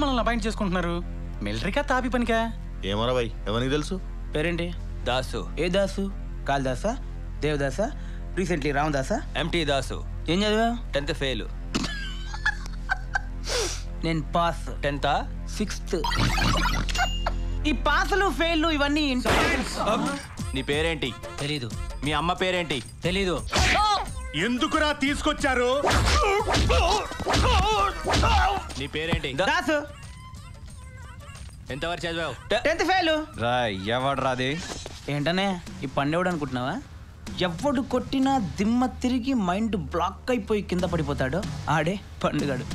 మనల్ని అపాయింట్ చేసుకుంటున్నారు మిలిటరీకా తాపి పనికా ఏమోరా బాయ్ ఎవరికి తెలుసు పేరేంటి దాసు ఏ దాసు కాళిదాసా దేవదాసా రీసెంట్లీ రామదాసా ఎంటీ దాసు ఏం చదివా టెన్త్ ఫెయిల్ నేను పాస్ టెన్తా సిక్స్త్ ఈ పాసులు ఫెయిల్ ఇవన్నీ నీ పేరేంటి తెలీదు మీ అమ్మ పేరేంటి తెలీదు ఎందుకురా తీసుకొచ్చారు నీ పేరేంటి దాసు ఎంతవరకు చదివావు టెన్త్ ఫెయిల్ రాయ్ ఎవడు రాది ఏంటనే ఈ పండేవాడు అనుకుంటున్నావా ఎవడు కొట్టినా దిమ్మ తిరిగి మైండ్ బ్లాక్ అయిపోయి కింద పడిపోతాడో ఆడే పండుగాడు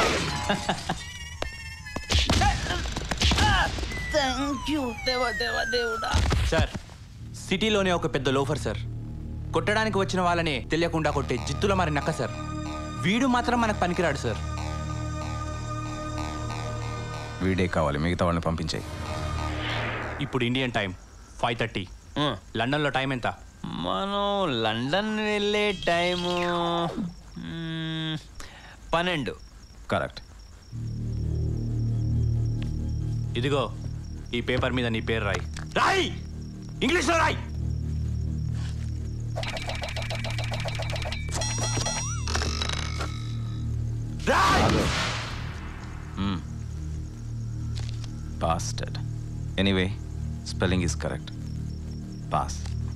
థ్యాంక్ యూ దేవా దేవా దేవుడా సార్ సిటీలోనే ఒక పెద్ద లోఫర్ సార్ కొట్టడానికి వచ్చిన వాళ్ళని తెలియకుండా కొట్టే జిత్తుల మరి నక్క సార్ వీడు మాత్రం మనకు పనికిరాడు సార్ వీడే కావాలి మిగతా వాళ్ళని పంపించాయి ఇప్పుడు ఇండియన్ టైం ఫైవ్ థర్టీ లండన్లో టైం ఎంత మనం లండన్ వెళ్ళే టైము మ్మ్, పన్నెండు కరెక్ట్ ఇదిగో ఈ పేపర్ మీద నీ పేరు రాయి రాయి ఇంగ్లీష్లో రాయి రాయ్ pasted anyway spelling is correct pass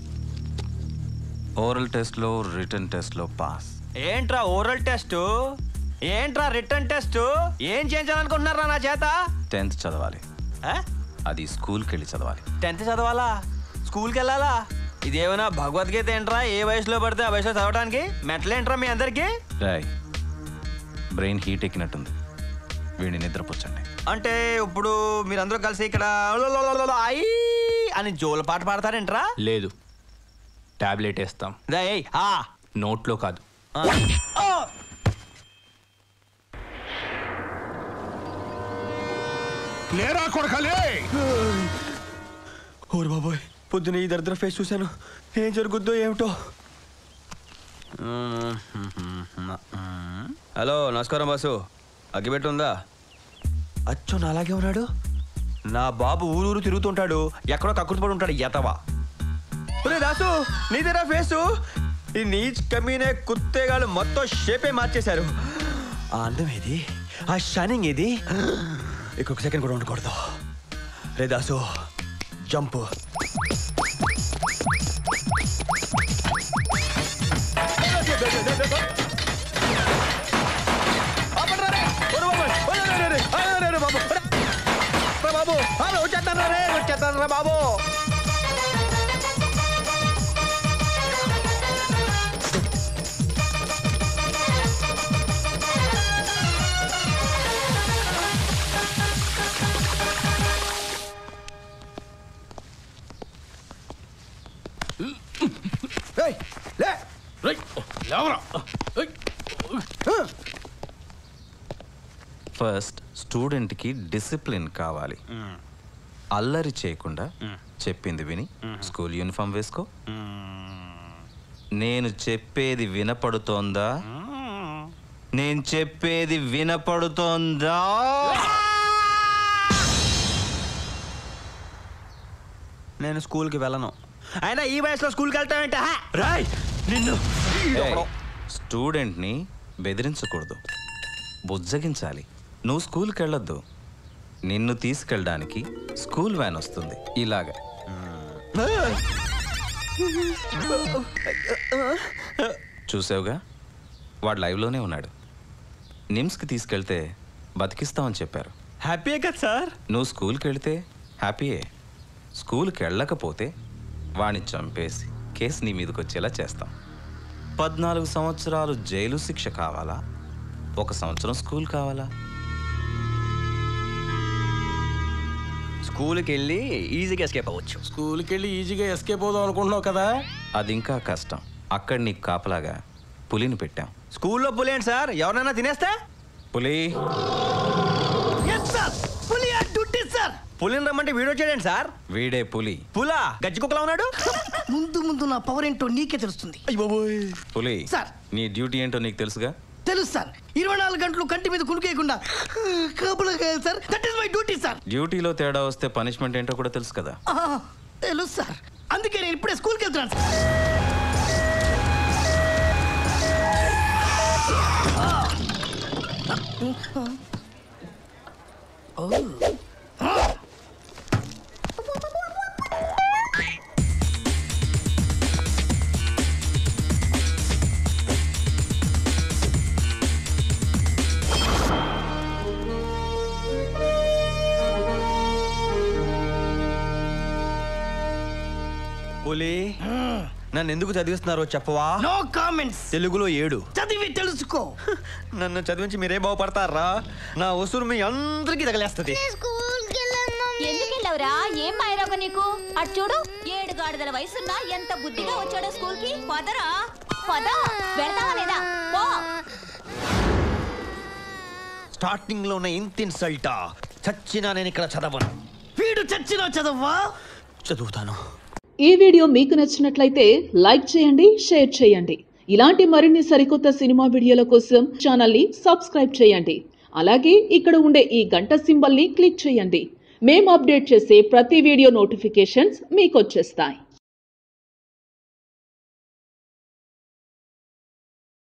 oral టెస్ట్లో రిటర్న్ టెస్ట్లో పాస్ ఏంట్రా ఓరల్ టెస్ట్ ఏంట్రా రిటర్న్ టెస్ట్ ఏం చేయించాలనుకుంటున్నారా నా చేత టెన్త్ చదవాలి అది స్కూల్కి వెళ్ళి చదవాలి టెన్త్ చదవాలా స్కూల్కి వెళ్ళాలా ఇదేమైనా భగవద్గీత ఏంట్రా ఏ వయసులో పడితే ఆ వయసులో చదవడానికి మెట్లేంట్రా మీ అందరికీ రాయ్ బ్రెయిన్ హీట్ ఎక్కినట్టుంది వీడిని నిద్రపుచ్చండి అంటే ఇప్పుడు మీరందరూ కలిసి ఇక్కడ ఐ అని జోల పాట పాడతారేంట్రా లేదు టాబ్లెట్ వేస్తాం ఆ నోట్లో కాదు లేరా కొడకలే ఓరు బాబోయ్ పొద్దున ఈ దరిద్ర ఫేస్ చూశాను ఏం జరుగుద్దో ఏమిటో హలో నమస్కారం బాసు అగ్గిపెట్టి ఉందా అచ్చో నా అలాగే ఉన్నాడు నా బాబు ఊరూరు తిరుగుతుంటాడు ఎక్కడో కక్కుర్తిపడి ఉంటాడు ఎతవా ఒరే దాసు నీదేనా ఫేసు ఈ నీచ్ కమీనే కుత్తేగాళ్ళు మొత్తం షేపే మార్చేశారు ఆ అందం ఏది ఆ షైనింగ్ ఏది ఇంకొక సెకండ్ కూడా ఉండకూడదు రే దాసు జంప్ బాబు వచ్చేస్తాను రే వచ్చేస్తాను రా బాబు ఫస్ట్ స్టూడెంట్కి డిసిప్లిన్ కావాలి అల్లరి చేయకుండా చెప్పింది విని స్కూల్ యూనిఫామ్ వేసుకో నేను చెప్పేది వినపడుతోందా నేను చెప్పేది వినపడుతోందా నేను స్కూల్కి వెళ్ళను అయినా ఈ వయసులో స్కూల్కి వెళ్తానంటే రాయ్ నిన్ను స్టూడెంట్ని బెదిరించకూడదు బుజ్జగించాలి నువ్వు స్కూల్కి వెళ్ళొద్దు నిన్ను తీసుకెళ్ళడానికి స్కూల్ వ్యాన్ వస్తుంది ఇలాగా చూసావుగా వాడు లైవ్లోనే ఉన్నాడు నిమ్స్కి తీసుకెళ్తే బతికిస్తామని చెప్పారు హ్యాపీయే కదా సార్ నువ్వు స్కూల్కి వెళితే హ్యాపీయే స్కూల్కి వెళ్ళకపోతే వాణ్ణి చంపేసి కేసు నీ మీదకి వచ్చేలా చేస్తాం పద్నాలుగు సంవత్సరాలు జైలు శిక్ష కావాలా ఒక సంవత్సరం స్కూల్ కావాలా స్కూల్కి వెళ్ళి ఈజీగా ఎస్కేప్ అవ్వచ్చు స్కూల్కి వెళ్ళి ఈజీగా ఎస్కేప్ అవుదాం అనుకుంటున్నావు కదా అది ఇంకా కష్టం అక్కడ నీకు కాపలాగా పులిని పెట్టాం స్కూల్లో పులేండి సార్ ఎవరైనా తినేస్తే పులి పులి డ్యూటీ సార్ పులిని రమ్మంటే వీడియో చేయండి సార్ వీడే పులి పులా గజ్జి కుక్కలా ఉన్నాడు ముందు ముందు నా పవర్ ఏంటో నీకే తెలుస్తుంది పులి సార్. నీ డ్యూటీ ఏంటో నీకు తెలుసుగా తెలుసు సార్ ఇరవై నాలుగు గంటలు కంటి మీద కునుకేయకుండా కాపులా కాయాలి sir that is my duty sir డ్యూటీలో తేడా వస్తే పనిష్మెంట్ ఏంటో కూడా తెలుసు కదా ఆ, తెలుసు సార్ అందుకే నేను ఇప్పుడే స్కూల్కి వెళ్తున్నాను సార్ పులి నన్ను ఎందుకు చదివిస్తున్నారో చెప్పవా నో కామెంట్స్ తెలుగులో ఏడు చదివి తెలుసుకో నన్ను చదివించి మీరే బాగుపడతారా నా ఉసురు మీ అందరికీ తగలేస్తుంది ఎందుకు వెళ్ళావురా ఏం మాయరాగ నీకు అటు చూడు ఏడు గాడిదల వయసున్నా ఎంత బుద్ధిగా వచ్చాడో స్కూల్ కి పదరా పద వెళ్తావా లేదా పో స్టార్టింగ్ లో ఉన్న ఇంత ఇన్సల్టా చచ్చినా నేను ఇక్కడ చదవను వీడు చచ్చినా చదవ్వా చదువుతాను ఈ వీడియో మీకు నచ్చినట్లయితే లైక్ చేయండి షేర్ చేయండి ఇలాంటి మరిన్ని సరికొత్త సినిమా వీడియోల కోసం ఛానల్ని సబ్స్క్రైబ్ చేయండి అలాగే ఇక్కడ ఉండే ఈ గంట సింబల్ని క్లిక్ చేయండి మేము అప్డేట్ చేసే ప్రతి వీడియో నోటిఫికేషన్స్ మీకు వచ్చేస్తాయి